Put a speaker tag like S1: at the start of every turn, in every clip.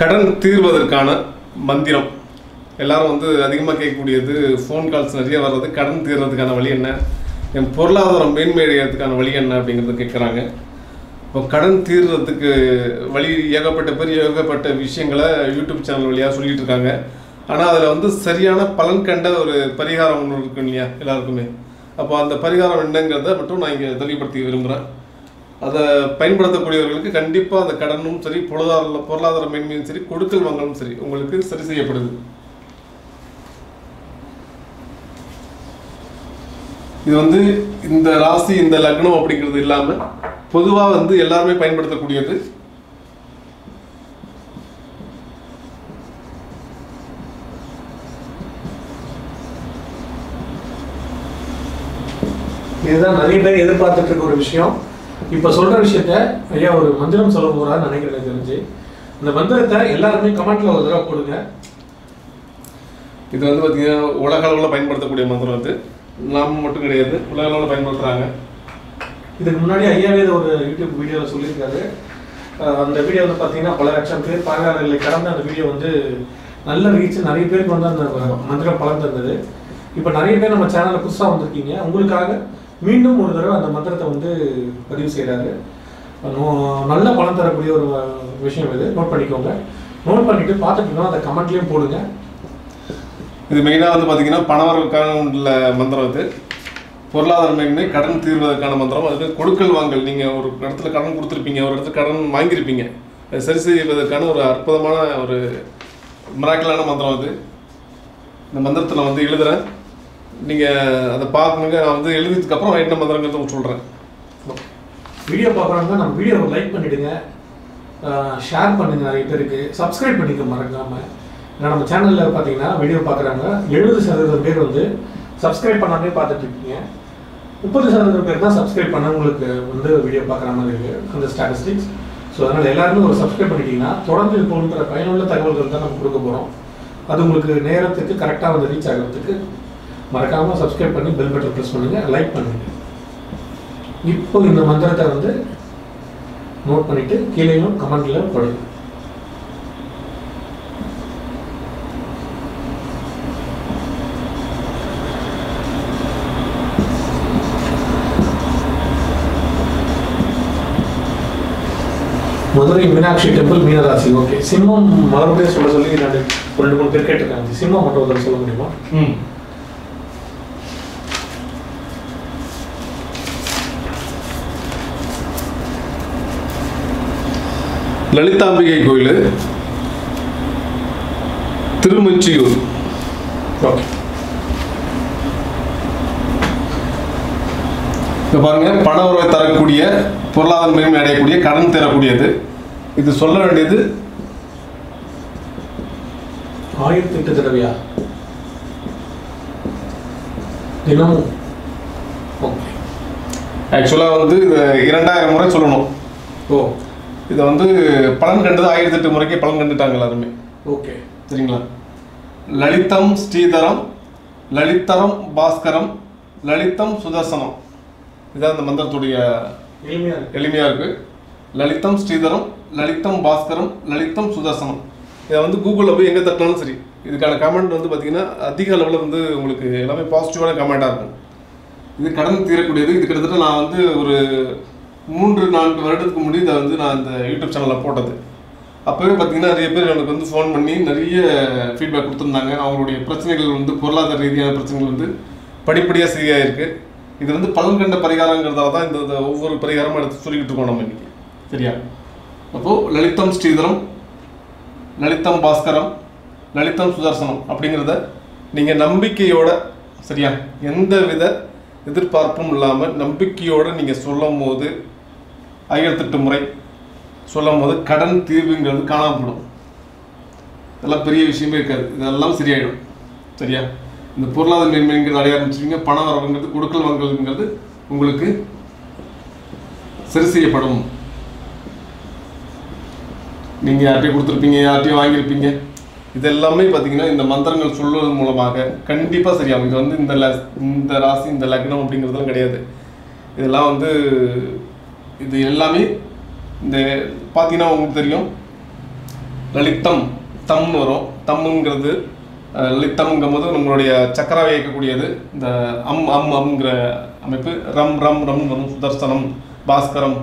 S1: கடன் தீர்வதற்கான மந்திரம் எல்லாரும் வந்து அதிகமாக கேட்கக்கூடியது ஃபோன் கால்ஸ் நிறைய வர்றது கடன் தீர்றதுக்கான வழி என்ன என் பொருளாதாரம் மேன்மையடைகிறதுக்கான வழி என்ன அப்படிங்கிறத கேட்குறாங்க இப்போ கடன் தீர்றதுக்கு வழி ஏகப்பட்ட பேர் ஏகப்பட்ட விஷயங்களை யூடியூப் சேனல் வழியாக சொல்லிட்டு இருக்காங்க ஆனால் அதில் வந்து சரியான பலன் கண்ட ஒரு பரிகாரம் ஒன்று இருக்கும் இல்லையா எல்லாருக்குமே அப்போ அந்த பரிகாரம் என்னங்கிறத மட்டும் நான் இங்கே தெளிவுபடுத்தி விரும்புகிறேன் அதை பயன்படுத்தக்கூடியவர்களுக்கு கண்டிப்பாக அந்த கடனும் சரி பொருளாதார பொருளாதார மேன்மையும் சரி கொடுக்கல் வாங்கலும் சரி உங்களுக்கு சரி செய்யப்படுது இது வந்து இந்த ராசி இந்த லக்னம் அப்படிங்கிறது இல்லாமல் பொதுவாக வந்து எல்லாருமே பயன்படுத்தக்கூடியது
S2: இதுதான் நிறைய பேர் எதிர்பார்த்துட்டு இருக்க ஒரு விஷயம் இப்ப சொல்ற விஷயத்த ஐயா ஒரு மந்திரம் சொல்ல போறான்னு நினைக்கிறேன் எனக்கு தெரிஞ்சு இந்த மந்திரத்தை எல்லாருமே கமெண்ட்ல ஒரு தடவை போடுங்க
S1: இது வந்து பார்த்தீங்கன்னா உலக அளவில் பயன்படுத்தக்கூடிய மந்திரம் இது நாம் மட்டும் கிடையாது உலக அளவில் பயன்படுத்துகிறாங்க
S2: இதுக்கு முன்னாடி ஐயாவே இது ஒரு யூடியூப் வீடியோவில் சொல்லியிருக்காரு அஹ் அந்த வீடியோ வந்து பார்த்தீங்கன்னா பல லட்சம் பேர் பார்வையாளர்களை கடந்து அந்த வீடியோ வந்து நல்ல ரீச் நிறைய பேருக்கு வந்து அந்த மந்திரம் பலன் தந்தது இப்போ நிறைய பேர் நம்ம சேனலில் புதுசாக வந்திருக்கீங்க உங்களுக்காக மீண்டும் ஒரு தடவை அந்த மந்திரத்தை வந்து பதிவு செய்கிறாரு நல்ல பலன் தரக்கூடிய ஒரு விஷயம் இது நோட் பண்ணிக்கோங்க நோட் பண்ணிட்டு பார்த்துட்டு அதை கமெண்ட்லேயும் போடுங்க
S1: இது மெயினாக வந்து பார்த்தீங்கன்னா பணவர்களுக்கான உள்ள மந்திரம் இது பொருளாதார மேன்மை கடன் தீர்வதற்கான மந்திரம் அது கொடுக்கல் வாங்கல் நீங்கள் ஒரு இடத்துல கடன் கொடுத்துருப்பீங்க ஒரு இடத்துல கடன் வாங்கியிருப்பீங்க அதை சரி செய்வதற்கான ஒரு அற்புதமான ஒரு மிராக்கலான மந்திரம் அது இந்த மந்திரத்தை நான் வந்து எழுதுறேன் நீங்கள் அதை பார்க்கணுங்க நான் வந்து எழுதினதுக்கப்புறம் என்ன மந்திரங்கிறத சொல்கிறேன்
S2: வீடியோ பார்க்குறவங்க நம்ம வீடியோவை லைக் பண்ணிடுங்க ஷேர் பண்ணுங்க நிறைய பேருக்கு சப்ஸ்கிரைப் பண்ணிக்க மறக்காம ஏன்னா நம்ம சேனலில் பார்த்தீங்கன்னா வீடியோ பார்க்குறாங்க எழுபது சதவீதம் பேர் வந்து சப்ஸ்கிரைப் பண்ணாமே பார்த்துட்டு இருக்கீங்க முப்பது சதவீதம் பேர் தான் சப்ஸ்கிரைப் பண்ணவங்களுக்கு வந்து வீடியோ பார்க்குற மாதிரி இருக்கு அந்த ஸ்டாட்டிஸ்டிக்ஸ் ஸோ அதனால் எல்லாருமே ஒரு சப்ஸ்கிரைப் பண்ணிட்டீங்கன்னா தொடர்ந்து இது போன்ற பயனுள்ள தகவல்கள் தான் நம்ம கொடுக்க போகிறோம் அது உங்களுக்கு நேரத்துக்கு கரெக்டாக வந்து ரீச் ஆகிறதுக்கு மறக்காமல் சப்ஸ்கிரைப் பண்ணி பெல் பட்டன் ப்ரெஸ் பண்ணுங்கள் லைக் பண்ணுங்கள் இப்போ இந்த மந்திரத்தை வந்து நோட் பண்ணிட்டு கீழேயும் கமெண்ட்ல போடுங்க மதுரை மீனாட்சி டெம்பிள் மீனராசி ஓகே சிம்மம் மறுபடியும் சொல்ல சொல்லி நான் ஒரு ரெண்டு மூணு பேர் கேட்டிருக்காங்க சிம்மம் மட்டும் ஒரு தடவை சொல்ல முடியுமா
S1: ம் லலிதாம்பிகை கோயில் திருமச்சியூர்
S2: ஓகே
S1: இப்போ பாருங்க பண உறவை தரக்கூடிய பொருளாதார மேன்மை அடையக்கூடிய கடன் தரக்கூடியது இது சொல்ல வேண்டியது
S2: ஆயிரத்தி எட்டு தடவையா தினமும் ஓகே
S1: ஆக்சுவலாக வந்து இது இரண்டாயிரம் முறை சொல்லணும்
S2: ஓ
S1: இதை வந்து பலன் கண்டது ஆயிரத்தி எட்டு முறைக்கு பலன் கண்டுட்டாங்க எல்லாருமே
S2: ஓகே
S1: சரிங்களா லலிதம் ஸ்ரீதரம் லலிதரம் பாஸ்கரம் லலிதம் சுதர்சனம் இதான் இந்த மந்திரத்துடைய
S2: எளிமையா இருக்கு
S1: எளிமையாக இருக்கு லலிதம் ஸ்ரீதரம் லலிதம் பாஸ்கரம் லலிதம் சுதர்சனம் இதை வந்து கூகுளில் போய் எங்கே தட்டினாலும் சரி இதுக்கான கமெண்ட் வந்து பார்த்தீங்கன்னா அதிக அளவில் வந்து உங்களுக்கு எல்லாமே பாசிட்டிவான கமெண்ட்டாக இருக்கும் இது கடன் தீரக்கூடியது இது கிட்டத்தட்ட நான் வந்து ஒரு மூன்று நான்கு வருடத்துக்கு முன்னாடி இதை வந்து நான் இந்த யூடியூப் சேனலில் போட்டது அப்போவே பார்த்தீங்கன்னா நிறைய பேர் எனக்கு வந்து ஃபோன் பண்ணி நிறைய ஃபீட்பேக் கொடுத்துருந்தாங்க அவங்களுடைய பிரச்சனைகள் வந்து பொருளாதார ரீதியான பிரச்சனைகள் வந்து படிப்படியாக சரியாயிருக்கு இது வந்து பலன் கண்ட பரிகாரங்கிறதால தான் இந்த இந்த ஒவ்வொரு பரிகாரமும் எடுத்து சொல்லிக்கிட்டு இருக்கோம் நம்ம இன்னைக்கு சரியா அப்போது லலிதம் ஸ்ரீதரம் லலிதம் பாஸ்கரம் லலிதம் சுதர்சனம் அப்படிங்கிறத நீங்கள் நம்பிக்கையோட சரியா எந்த வித எதிர்பார்ப்பும் இல்லாமல் நம்பிக்கையோட நீங்கள் சொல்லும் போது ஆயிரத்தெட்டு முறை சொல்லும் போது கடன் தீர்வுங்கிறது காணாமப்படும் இதெல்லாம் பெரிய விஷயமே இருக்காது இதெல்லாம் சரியாயிடும் சரியா இந்த பொருளாதார மேன்மைங்கிறது அடைய ஆரம்பிச்சிருவீங்க பண வரவுங்கிறது கொடுக்கல் வாங்கல்ங்கிறது உங்களுக்கு சரி செய்யப்படும் நீங்கள் யார்கிட்டயும் கொடுத்துருப்பீங்க யார்கிட்டயும் வாங்கியிருப்பீங்க இது எல்லாமே பார்த்தீங்கன்னா இந்த மந்திரங்கள் சொல்வது மூலமாக கண்டிப்பாக சரியாகும் இது வந்து இந்த ல- இந்த ராசி இந்த லக்னம் அப்படிங்கிறதுலாம் கிடையாது இதெல்லாம் வந்து இது எல்லாமே இந்த பார்த்தீங்கன்னா உங்களுக்கு தெரியும் லலித்தம் தம்னு வரும் தம்முங்கிறது அஹ், லலித்தம்ங்கும் போது நம்மளுடைய சக்கராவை இயக்கக்கூடியது இந்த அம் அம் அம்ங்கிற அமைப்பு ரம் ரம் ரம் வரும் சுதர்சனம் பாஸ்கரம்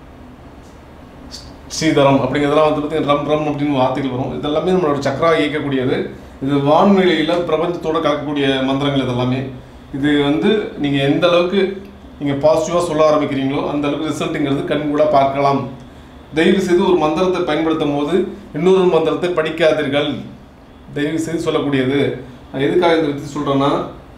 S1: ஸ்ரீதரம் அப்படிங்கிறதெல்லாம் வந்து பார்த்தீங்கன்னா ரம் ரம் அப்படின்னு வார்த்தைகள் வரும் இதெல்லாமே நம்மளோட சக்கரா இயக்கக்கூடியது இது வான்வெளியில் பிரபஞ்சத்தோட கலக்கக்கூடிய மந்திரங்கள் இதெல்லாமே இது வந்து நீங்கள் எந்த அளவுக்கு நீங்கள் பாசிட்டிவாக சொல்ல ஆரம்பிக்கிறீங்களோ அந்த அளவுக்கு ரிசல்ட்டுங்கிறது கண் கூட பார்க்கலாம் தயவு செய்து ஒரு மந்திரத்தை பயன்படுத்தும் போது இன்னொரு மந்திரத்தை படிக்காதீர்கள் தயவு செய்து சொல்லக்கூடியது நான் எதுக்காக இந்த வித்து சொல்கிறேன்னா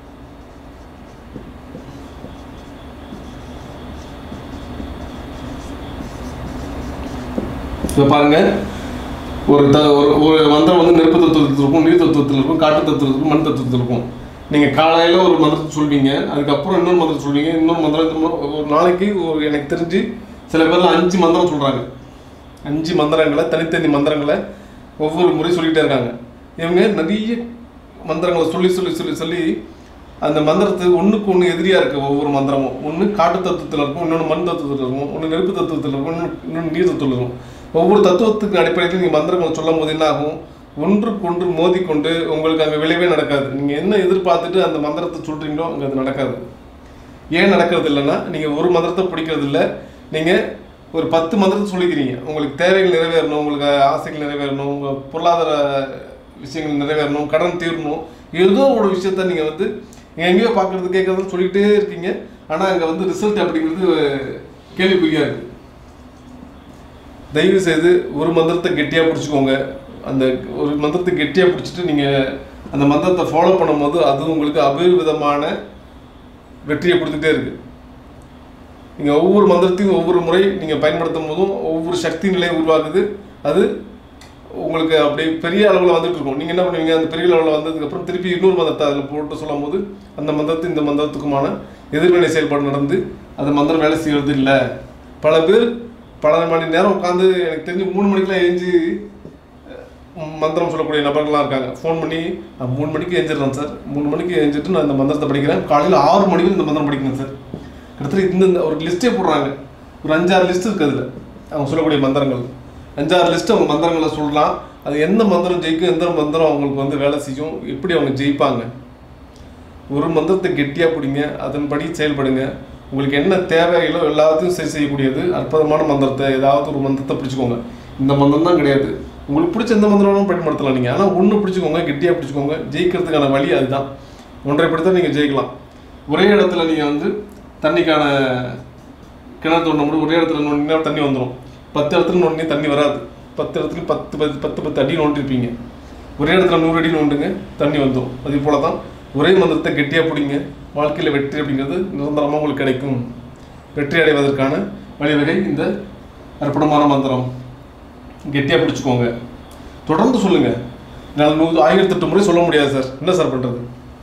S1: இப்போ பாருங்க ஒரு த ஒரு ஒரு மந்திரம் வந்து நெருப்பு தத்துவத்தில் இருக்கும் நீர் தத்துவத்தில் இருக்கும் காட்டு தத்துவத்தில் இருக்கும் மண் தத்துவத்தில் இருக்கும் நீங்கள் காலையில் ஒரு மந்திரத்தை சொல்வீங்க அதுக்கப்புறம் இன்னொரு மந்திரம் சொல்வீங்க இன்னொரு மந்திரம் இந்த மாதிரி ஒரு நாளைக்கு ஒரு எனக்கு தெரிஞ்சு சில பேர்லாம் அஞ்சு மந்திரம் சொல்கிறாங்க அஞ்சு மந்திரங்களை தனித்தனி மந்திரங்களை ஒவ்வொரு முறை சொல்லிக்கிட்டே இருக்காங்க இவங்க நிறைய மந்திரங்களை சொல்லி சொல்லி சொல்லி சொல்லி அந்த மந்திரத்துக்கு ஒன்றுக்கு ஒன்று எதிரியாக இருக்குது ஒவ்வொரு மந்திரமும் ஒன்று காட்டு தத்துவத்தில் இருக்கும் இன்னொன்று மண் தத்துவத்தில் இருக்கும் ஒன்று நெருப்பு தத்துவத்தில் இருக்கும் இன்னொன்று இன்னொன்று நீர் தத்துவத்தில் இருக்கும் ஒவ்வொரு தத்துவத்துக்கு அடிப்படையில் நீங்கள் மந்திரங்களை சொல்லும் போது என்ன ஆகும் ஒன்றுக்கொன்று மோதிக்கொண்டு உங்களுக்கு அங்கே விளைவே நடக்காது நீங்கள் என்ன எதிர்பார்த்துட்டு அந்த மந்திரத்தை சொல்கிறீங்களோ அங்கே அது நடக்காது ஏன் நடக்கிறது இல்லைன்னா நீங்கள் ஒரு மந்திரத்தை பிடிக்கிறது இல்லை நீங்கள் ஒரு பத்து மந்திரத்தை சொல்லிக்கிறீங்க உங்களுக்கு தேவைகள் நிறைவேறணும் உங்களுக்கு ஆசைகள் நிறைவேறணும் உங்கள் பொருளாதார விஷயங்கள் நிறைவேறணும் கடன் தீரணும் ஏதோ ஒரு விஷயத்த நீங்கள் வந்து எங்கேயோ பார்க்குறது கேட்குறது சொல்லிக்கிட்டே இருக்கீங்க ஆனால் அங்கே வந்து ரிசல்ட் அப்படிங்கிறது கேள்விக்குறியாக இருக்குது தயவு செய்து ஒரு மந்திரத்தை கெட்டியாக பிடிச்சிக்கோங்க அந்த ஒரு மந்திரத்தை கெட்டியாக பிடிச்சிட்டு நீங்கள் அந்த மந்திரத்தை ஃபாலோ பண்ணும்போது அது உங்களுக்கு அபரிவிதமான வெற்றியை கொடுத்துட்டே இருக்கு நீங்கள் ஒவ்வொரு மந்திரத்தையும் ஒவ்வொரு முறை நீங்கள் பயன்படுத்தும் போதும் ஒவ்வொரு சக்தி நிலை உருவாகுது அது உங்களுக்கு அப்படி பெரிய அளவில் வந்துட்டு இருக்கும் நீங்கள் என்ன பண்ணுவீங்க அந்த பெரிய அளவில் வந்ததுக்கப்புறம் திருப்பி இன்னொரு மந்திரத்தை அதில் போட்டு சொல்லும் போது அந்த மந்திரத்து இந்த மந்திரத்துக்குமான எதிர்வினை செயல்பாடு நடந்து அந்த மந்திரம் வேலை செய்யறது இல்லை பல பேர் பல மணி நேரம் உட்காந்து எனக்கு தெரிஞ்சு மூணு மணிக்கெலாம் எழுஞ்சி மந்திரம் சொல்லக்கூடிய நபர்கள்லாம் இருக்காங்க ஃபோன் பண்ணி நான் மூணு மணிக்கு எழுந்திடுறேன் சார் மூணு மணிக்கு எழுந்திட்டு நான் இந்த மந்திரத்தை படிக்கிறேன் காலையில் ஆறு மணிக்கு இந்த மந்திரம் படிக்கிறேன் சார் கிட்டத்தட்ட இந்த இந்த ஒரு லிஸ்ட்டே போடுறாங்க ஒரு அஞ்சாறு லிஸ்ட் இருக்குது அதில் அவங்க சொல்லக்கூடிய மந்திரங்கள் அஞ்சாறு லிஸ்ட் அவங்க மந்திரங்களை சொல்லலாம் அது எந்த மந்திரம் ஜெயிக்கும் எந்த மந்திரம் அவங்களுக்கு வந்து வேலை செய்யும் எப்படி அவங்க ஜெயிப்பாங்க ஒரு மந்திரத்தை கெட்டியாக பிடிங்க அதன்படி செயல்படுங்க உங்களுக்கு என்ன தேவைகளோ எல்லாத்தையும் சரி செய்யக்கூடியது அற்புதமான மந்திரத்தை ஏதாவது ஒரு மந்திரத்தை பிடிச்சிக்கோங்க இந்த மந்திரம் தான் கிடையாது உங்களுக்கு பிடிச்ச எந்த மந்திரம் வேணாலும் பயன்படுத்தலாம் நீங்கள் ஆனால் ஒன்று பிடிச்சிக்கோங்க கெட்டியாக பிடிச்சிக்கோங்க ஜெயிக்கிறதுக்கான வழி அதுதான் ஒன்றை பிடித்தா நீங்கள் ஜெயிக்கலாம் ஒரே இடத்துல நீங்கள் வந்து தண்ணிக்கான கிணறு தோண்டும் போது ஒரே இடத்துல நோண்டினா தண்ணி வந்துடும் பத்து இடத்துல நோண்டினா தண்ணி வராது பத்து இடத்துல பத்து பத்து பத்து பத்து அடி நோண்டிருப்பீங்க ஒரே இடத்துல நூறு அடி நோண்டுங்க தண்ணி வந்துடும் அதே போல தான் ஒரே மந்திரத்தை கெட்டியாக பிடிங்க வாழ்க்கையில் வெற்றி அப்படிங்கிறது நிரந்தரமாக உங்களுக்கு கிடைக்கும் வெற்றி அடைவதற்கான வழிவகை இந்த அற்புதமான மந்திரம் கெட்டியாக பிடிச்சிக்கோங்க தொடர்ந்து சொல்லுங்க என்னால் நூறு ஆயிரத்தி எட்டு முறை சொல்ல முடியாது சார் என்ன சார் பண்ணுறது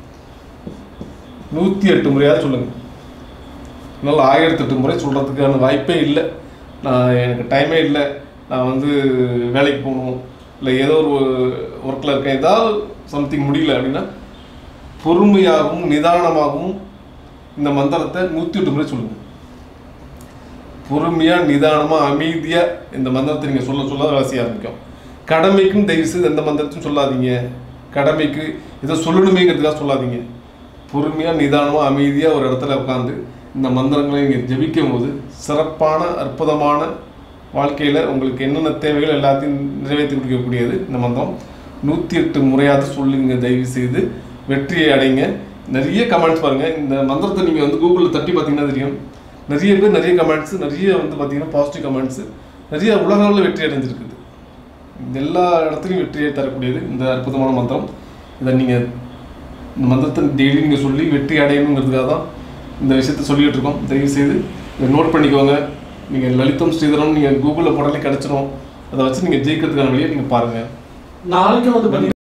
S1: நூற்றி எட்டு முறையாவது சொல்லுங்க என்னால் ஆயிரத்தி எட்டு முறை சொல்கிறதுக்கான வாய்ப்பே இல்லை நான் எனக்கு டைமே இல்லை நான் வந்து வேலைக்கு போகணும் இல்லை ஏதோ ஒரு ஒர்க்கில் இருக்கேன் ஏதாவது சம்திங் முடியல அப்படின்னா பொறுமையாகவும் நிதானமாகவும் இந்த மந்திரத்தை நூற்றி எட்டு முறை சொல்லுங்கள் பொறுமையாக நிதானமாக அமைதியாக இந்த மந்திரத்தை நீங்கள் சொல்ல சொல்ல வாசிய ஆரம்பிக்கும் கடமைக்கும் தயவு செய்து எந்த மந்திரத்தையும் சொல்லாதீங்க கடமைக்கு ஏதோ சொல்லணுமேங்கிறதுக்காக சொல்லாதீங்க பொறுமையாக நிதானமாக அமைதியாக ஒரு இடத்துல உட்காந்து இந்த மந்திரங்களை நீங்கள் ஜெபிக்கும் போது சிறப்பான அற்புதமான வாழ்க்கையில் உங்களுக்கு என்னென்ன தேவைகள் எல்லாத்தையும் நிறைவேற்றி கொடுக்கக்கூடியது இந்த மந்திரம் நூற்றி எட்டு முறையாவது சொல்லுங்க தயவு செய்து வெற்றியை அடைங்க நிறைய கமெண்ட்ஸ் பாருங்கள் இந்த மந்திரத்தை நீங்கள் வந்து கூகுளில் தட்டி பார்த்தீங்கன்னா தெரியும் நிறைய பேர் நிறைய கமெண்ட்ஸ் நிறைய வந்து பார்த்தீங்கன்னா பாசிட்டிவ் கமெண்ட்ஸ் நிறைய உலக அளவில் வெற்றி அடைஞ்சிருக்குது இந்த எல்லா இடத்துலையும் வெற்றியை தரக்கூடியது இந்த அற்புதமான மந்திரம் இதை நீங்கள் இந்த மந்திரத்தை டெய்லி நீங்கள் சொல்லி வெற்றி அடையணுங்கிறதுக்காக தான் இந்த விஷயத்த சொல்லிட்டு இருக்கோம் தயவு செய்து இதை நோட் பண்ணிக்கோங்க நீங்கள் லலிதம் ஸ்ரீதரம் நீங்கள் கூகுளில் போட்டாலே கிடச்சிரும் அதை வச்சு நீங்கள் ஜெயிக்கிறதுக்கான வழியை நீங்கள் பாருங்கள்
S2: நாளைக்கு வந்து பார்த்தீங்கன்னா